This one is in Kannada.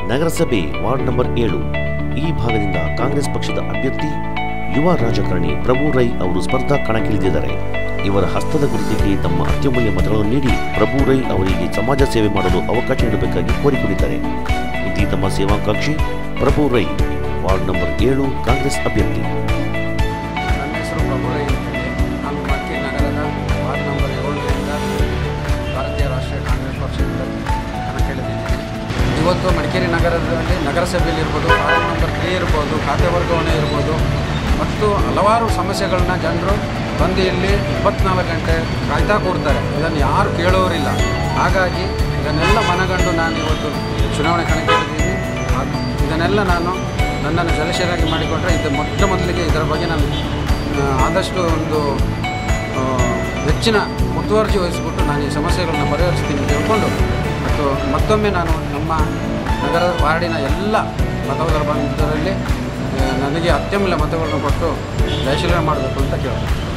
ನಗರಸಭೆ ವಾರ್ಡ್ ನಂಬರ್ ಏಳು ಈ ಭಾಗದಿಂದ ಕಾಂಗ್ರೆಸ್ ಪಕ್ಷದ ಅಭ್ಯರ್ಥಿ ಯುವ ರಾಜಕಾರಣಿ ಪ್ರಭು ರೈ ಅವರು ಸ್ಪರ್ಧಾ ಕಣಕ್ಕಿಳಿದಿದ್ದಾರೆ ಇವರ ಹಸ್ತದ ಗುರುತಿಗೆ ತಮ್ಮ ಅತ್ಯಮೂಲ್ಯ ಮತಗಳನ್ನು ನೀಡಿ ಪ್ರಭು ರೈ ಅವರಿಗೆ ಸಮಾಜ ಸೇವೆ ಮಾಡಲು ಅವಕಾಶ ನೀಡಬೇಕಾಗಿ ಕೋರಿಕೊಂಡಿದ್ದಾರೆ ಇಂತಿ ತಮ್ಮ ಸೇವಾಕಾಂಕ್ಷಿ ಪ್ರಭು ರೈ ವಾರ್ಡ್ ನಂಬರ್ ಏಳು ಕಾಂಗ್ರೆಸ್ ಅಭ್ಯರ್ಥಿ ನನ್ನ ಹೆಸರು ಪ್ರಭು ರೈ ಅಂತೇಳಿ ನಾನು ಮಕ್ಕಿ ನಗರದ ವಾರ್ಡ್ ನಂಬರ್ ಏಳರಿಂದ ಭಾರತೀಯ ರಾಷ್ಟ್ರೀಯ ಕಾಂಗ್ರೆಸ್ ಪಕ್ಷದಿಂದ ಕಣಕ್ಕಿಳಿದಿದ್ದೀನಿ ಇವತ್ತು ಮಡಿಕೇರಿ ನಗರದಲ್ಲಿ ನಗರಸಭೆಯಲ್ಲಿರ್ಬೋದು ವಾರ್ಡ್ ನಂಬರ್ ತ್ರೀ ಇರ್ಬೋದು ಖಾತೆ ವರ್ಗಾವಣೆ ಇರ್ಬೋದು ಮತ್ತು ಹಲವಾರು ಸಮಸ್ಯೆಗಳನ್ನ ಜನರು ಬಂದು ಇಲ್ಲಿ ಇಪ್ಪತ್ನಾಲ್ಕು ಗಂಟೆ ಕಾಯ್ತಾ ಕೂರ್ತಾರೆ ಇದನ್ನು ಯಾರು ಕೇಳೋರಿಲ್ಲ ಹಾಗಾಗಿ ಇದನ್ನೆಲ್ಲ ಮನಗಂಡು ನಾನು ಇವತ್ತು ಚುನಾವಣೆ ಕಣಕ್ಕಿಳಿದಿದ್ದೀನಿ ಅದು- ಇದನ್ನೆಲ್ಲ ನಾನು ನನ್ನನ್ನು ಜಲಶೀಲಾಗಿ ಮಾಡಿಕೊಂಡ್ರೆ ಇದು ಮೊಟ್ಟ ಮೊದಲಿಗೆ ಇದರ ಬಗ್ಗೆ ನಾನು ಆ, ಆದಷ್ಟು ಒಂದು ಆ, ಹೆಚ್ಚಿನ ಮುತುವರ್ಜಿ ವಹಿಸಿಬಿಟ್ಟು ನಾನು ಈ ಸಮಸ್ಯೆಗಳನ್ನ ಪರಿಹರಿಸ್ತೀನಿ ಅಂತ ಹೇಳ್ಕೊಂಡು ಮತ್ತು ಮತ್ತೊಮ್ಮೆ ನಾನು ನಮ್ಮ ನಗರ ವಾರ್ಡಿನ ಎಲ್ಲ ಮತದಾರ ಬಂಧುಗಳಲ್ಲಿ ಆ, ನನಗೆ ಅತ್ಯಮೂಲ್ಯ ಮತಗಳನ್ನು ಕೊಟ್ಟು ಜಯಶೀಲನೆ ಮಾಡಬೇಕು ಅಂತ ಕೇಳ್ತೀನಿ